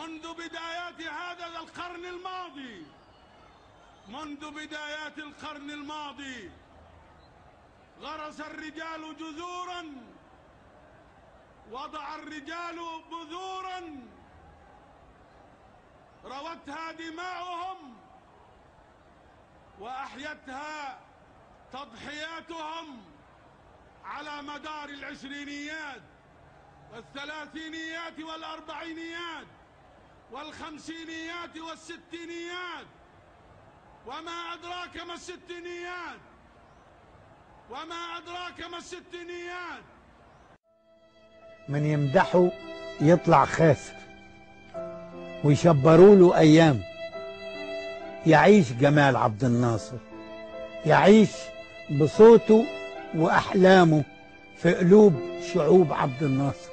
منذ بدايات هذا القرن الماضي منذ بدايات القرن الماضي غرس الرجال جذورا وضع الرجال بذورا روتها دماؤهم واحيتها تضحياتهم على مدار العشرينيات والثلاثينيات والاربعينيات والخمسينيات والستينيات وما أدراك ما الستينيات وما أدراك ما الستينيات من يمدحه يطلع خاسر ويشبروا له أيام يعيش جمال عبد الناصر يعيش بصوته وأحلامه في قلوب شعوب عبد الناصر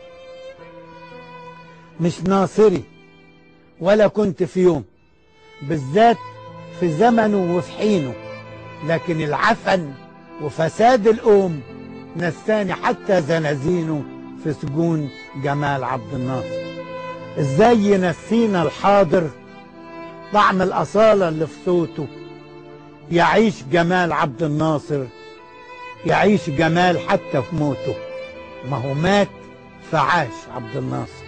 مش ناصري ولا كنت في يوم بالذات في زمنه وفي حينه لكن العفن وفساد الأم نساني حتى زنازينه في سجون جمال عبد الناصر ازاي ينسينا الحاضر طعم الأصالة اللي في صوته يعيش جمال عبد الناصر يعيش جمال حتى في موته ما هو مات فعاش عبد الناصر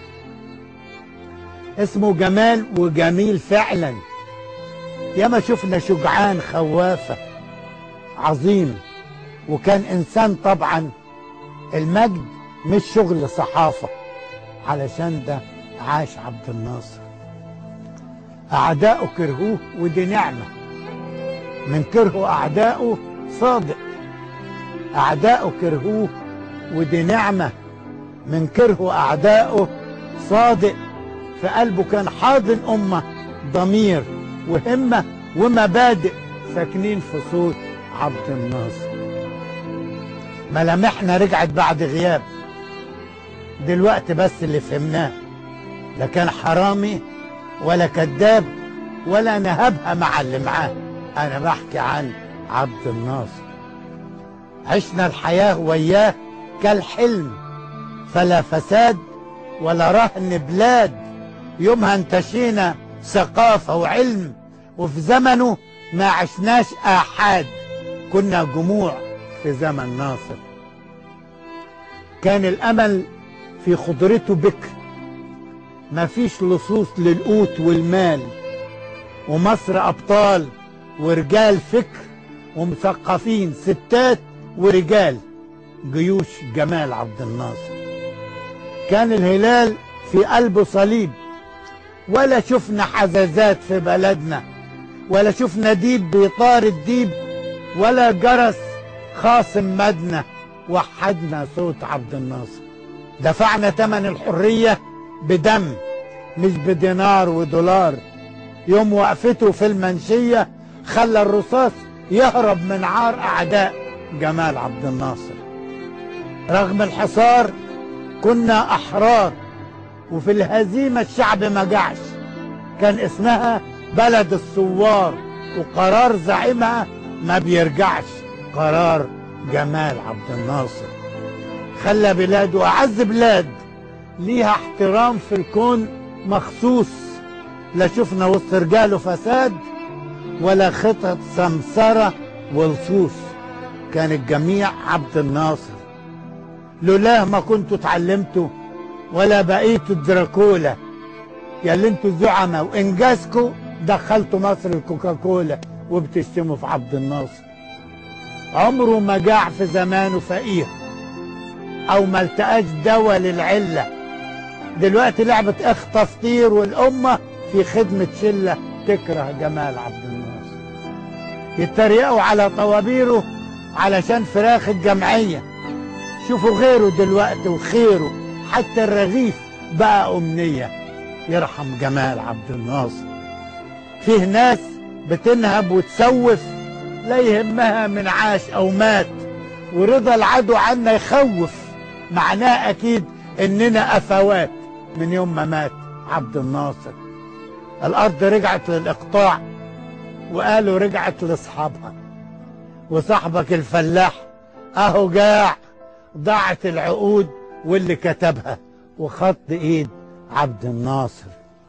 اسمه جمال وجميل فعلا ياما شفنا شجعان خوافة عظيم وكان إنسان طبعا المجد مش شغل صحافة علشان ده عاش عبد الناصر أعداؤه كرهوه ودي نعمة من كرهه أعداؤه صادق أعداؤه كرهوه ودي نعمة من كرهه أعداؤه صادق في قلبه كان حاضن أمة ضمير وهمة ومبادئ ساكنين في صوت عبد الناصر ملامحنا رجعت بعد غياب دلوقتي بس اللي فهمناه لا كان حرامي ولا كذاب ولا نهبها مع اللي معاه انا بحكي عن عبد الناصر عشنا الحياة وياه كالحلم فلا فساد ولا رهن بلاد يومها انتشينا ثقافة وعلم وفي زمنه ما عشناش آحاد كنا جموع في زمن ناصر كان الأمل في خضرته بكر ما فيش لصوص للقوت والمال ومصر أبطال ورجال فكر ومثقفين ستات ورجال جيوش جمال عبد الناصر كان الهلال في قلبه صليب ولا شفنا حزازات في بلدنا ولا شفنا ديب بيطارد ديب ولا جرس خاصم مدنا وحدنا صوت عبد الناصر دفعنا ثمن الحرية بدم مش بدينار ودولار يوم وقفته في المنشية خلى الرصاص يهرب من عار أعداء جمال عبد الناصر رغم الحصار كنا أحرار وفي الهزيمة الشعب ما جعش كان اسمها بلد الثوار وقرار زعيمها ما بيرجعش قرار جمال عبد الناصر خلى بلاده أعز بلاد ليها احترام في الكون مخصوص لا شفنا وسط رجاله فساد ولا خطط سمسرة ولصوص كان الجميع عبد الناصر لولاه ما كنتوا اتعلمتوا ولا بقيتوا الدراكولا يا اللي انتوا زعماء وانجازكم دخلتوا مصر الكوكاكولا وبتشتموا في عبد الناصر عمره ما جاع في زمانه فقير او ما التقاش دواء للعله دلوقتي لعبه اخطف طير والامه في خدمه شله تكره جمال عبد الناصر يتريقوا على طوابيره علشان فراخ الجمعيه شوفوا غيره دلوقتي وخيره حتى الرغيف بقى أمنية يرحم جمال عبد الناصر فيه ناس بتنهب وتسوف لا يهمها من عاش أو مات ورضا العدو عنا يخوف معناه أكيد إننا أفوات من يوم ما مات عبد الناصر الأرض رجعت للإقطاع وقالوا رجعت لأصحابها وصاحبك الفلاح أهو جاع ضاعت العقود واللي كتبها وخط ايد عبد الناصر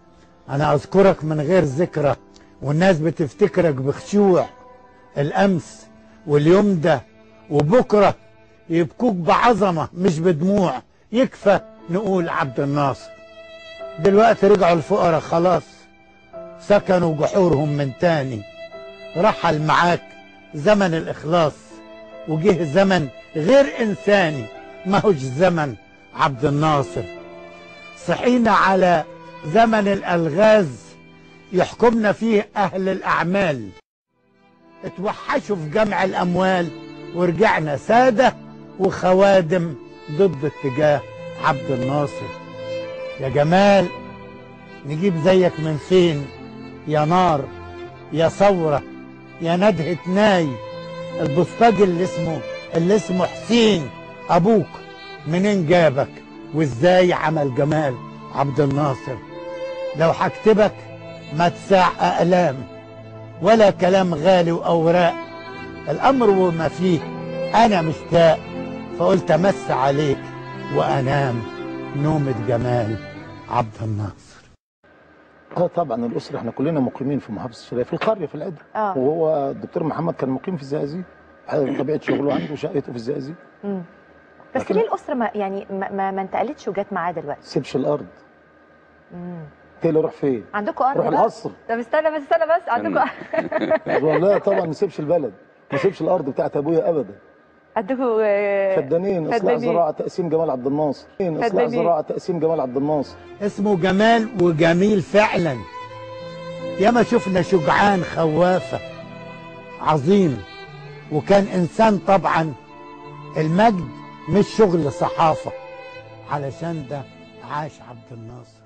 انا اذكرك من غير ذكرى والناس بتفتكرك بخشوع الامس واليوم ده وبكره يبكوك بعظمه مش بدموع يكفى نقول عبد الناصر دلوقتي رجعوا الفقراء خلاص سكنوا جحورهم من تاني رحل معاك زمن الإخلاص وجه زمن غير إنساني ما هوش زمن عبد الناصر صحينا على زمن الألغاز يحكمنا فيه أهل الأعمال اتوحشوا في جمع الأموال ورجعنا سادة وخوادم ضد اتجاه عبد الناصر يا جمال نجيب زيك من فين يا نار يا ثورة يا ندهة ناي البوسطجي اللي اسمه اللي اسمه حسين أبوك منين جابك وازاي عمل جمال عبد الناصر لو هكتبك ما تساع أقلام ولا كلام غالي وأوراق الأمر وما فيه أنا مشتاق فقلت أمس عليك وأنام نومة جمال عبد الناصر اه طبعا الاسره احنا كلنا مقيمين في محافظه الشرقيه في القريه في العدة اه وهو الدكتور محمد كان مقيم في الزقازيق على طبيعه شغله عنده شقته في الزقازيق مم. بس لكن- ليه الاسره ما يعني ما, ما, ما انتقلتش وجت معاه دلوقتي سيبش الارض مم. تقول روح فين؟ عندكم ارض روح بقى؟ القصر طب استنى بس استنى بس عندكم والله طبعا ما سيبش البلد ما سيبش الارض بتاعت ابويا ابدا عندكم آه، فدانين اصلاح فدانين. زراعه تقسيم جمال عبد الناصر اصلاح فدانين. زراعه تقسيم جمال عبد الناصر اسمه جمال وجميل فعلا ياما شفنا شجعان خوافة عظيم وكان إنسان طبعا المجد مش شغل صحافة علشان ده عاش عبد الناصر